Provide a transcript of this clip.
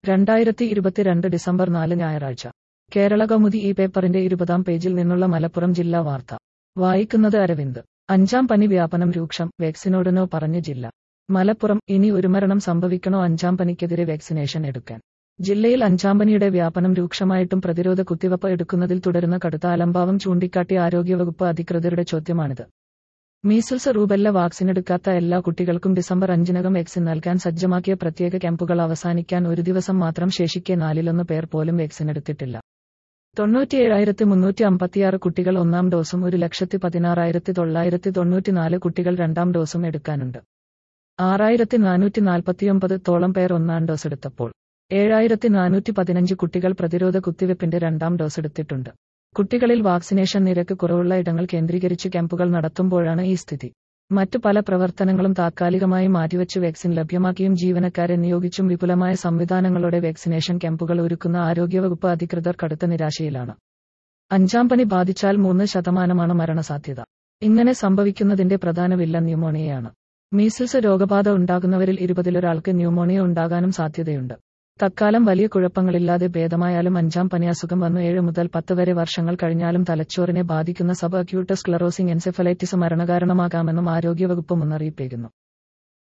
രണ്ടായിരത്തി ഇരുപത്തിരണ്ട് ഡിസംബർ നാല് ഞായറാഴ്ച കേരള കൗമുദി ഈ പേപ്പറിന്റെ ഇരുപതാം പേജിൽ നിന്നുള്ള മലപ്പുറം ജില്ലാ വാർത്ത വായിക്കുന്നത് അരവിന്ദ് അഞ്ചാം പനി വ്യാപനം രൂക്ഷം വാക്സിനോടനോ പറഞ്ഞ് ജില്ല മലപ്പുറം ഇനി ഒരു മരണം സംഭവിക്കണോ അഞ്ചാം പനിക്കെതിരെ വാക്സിനേഷൻ എടുക്കാൻ ജില്ലയിൽ അഞ്ചാം പനിയുടെ വ്യാപനം രൂക്ഷമായിട്ടും പ്രതിരോധ കുത്തിവയ്പ് എടുക്കുന്നതിൽ തുടരുന്ന കടുത്ത അലംഭാവം ചൂണ്ടിക്കാട്ടി ആരോഗ്യവകുപ്പ് അധികൃതരുടെ ചോദ്യമാണിത് മീസിൽസ് റൂബെല്ല വാക്സിനെടുക്കാത്ത എല്ലാ കുട്ടികൾക്കും ഡിസംബർ അഞ്ചിനകം വാക്സിൻ നൽകാൻ സജ്ജമാക്കിയ പ്രത്യേക ക്യാമ്പുകൾ അവസാനിക്കാൻ ഒരു ദിവസം മാത്രം ശേഷിക്കെ നാലിലൊന്ന് പേർ പോലും വാക്സിൻ എടുത്തിട്ടില്ല തൊണ്ണൂറ്റിയേഴായിരത്തി മുന്നൂറ്റി അമ്പത്തിയാറ് കുട്ടികൾ ഒന്നാം ഡോസും ഒരു ലക്ഷത്തി പതിനാറായിരത്തി തൊള്ളായിരത്തി തൊണ്ണൂറ്റിനാല് കുട്ടികൾ രണ്ടാം ഡോസും എടുക്കാനുണ്ട് ആറായിരത്തി നാനൂറ്റി നാൽപ്പത്തിയൊമ്പത് തോളം പേർ ഒന്നാം ഡോസ് എടുത്തപ്പോൾ ഏഴായിരത്തി നാനൂറ്റി പതിനഞ്ച് കുട്ടികൾ പ്രതിരോധ കുത്തിവയ്പ്പിന്റെ രണ്ടാം ഡോസ് എടുത്തിട്ടുണ്ട് കുട്ടികളിൽ വാക്സിനേഷൻ നിരക്ക് കുറവുള്ള ഇടങ്ങൾ കേന്ദ്രീകരിച്ച് ക്യാമ്പുകൾ നടത്തുമ്പോഴാണ് ഈ സ്ഥിതി മറ്റു പല പ്രവർത്തനങ്ങളും താത്കാലികമായി മാറ്റിവെച്ച് വാക്സിൻ ലഭ്യമാക്കിയും ജീവനക്കാരെ നിയോഗിച്ചും വിപുലമായ സംവിധാനങ്ങളോടെ വാക്സിനേഷൻ ക്യാമ്പുകൾ ഒരുക്കുന്ന ആരോഗ്യവകുപ്പ് അധികൃതർ കടുത്ത നിരാശയിലാണ് അഞ്ചാം പനി ബാധിച്ചാൽ മൂന്ന് ശതമാനമാണ് മരണസാധ്യത ഇങ്ങനെ സംഭവിക്കുന്നതിന്റെ പ്രധാന വില്ല ന്യൂമോണിയയാണ് മീസിൽസ് രോഗബാധ ഉണ്ടാകുന്നവരിൽ ഇരുപതിലൊരാൾക്ക് ന്യൂമോണിയ ഉണ്ടാകാനും സാധ്യതയുണ്ട് തത്കാലം വലിയ കുഴപ്പങ്ങളില്ലാതെ ഭേദമായാലും അഞ്ചാം പനി അസുഖം വന്നു ഏഴ് മുതൽ പത്ത് വരെ വർഷങ്ങൾ കഴിഞ്ഞാലും തലച്ചോറിനെ ബാധിക്കുന്ന സബ് അക്യൂട്ട് സ്ക്ലറോസിംഗ് എൻസെഫലൈറ്റിസ് മരണകാരണമാകാമെന്നും ആരോഗ്യവകുപ്പ് മുന്നറിയിപ്പേകുന്നു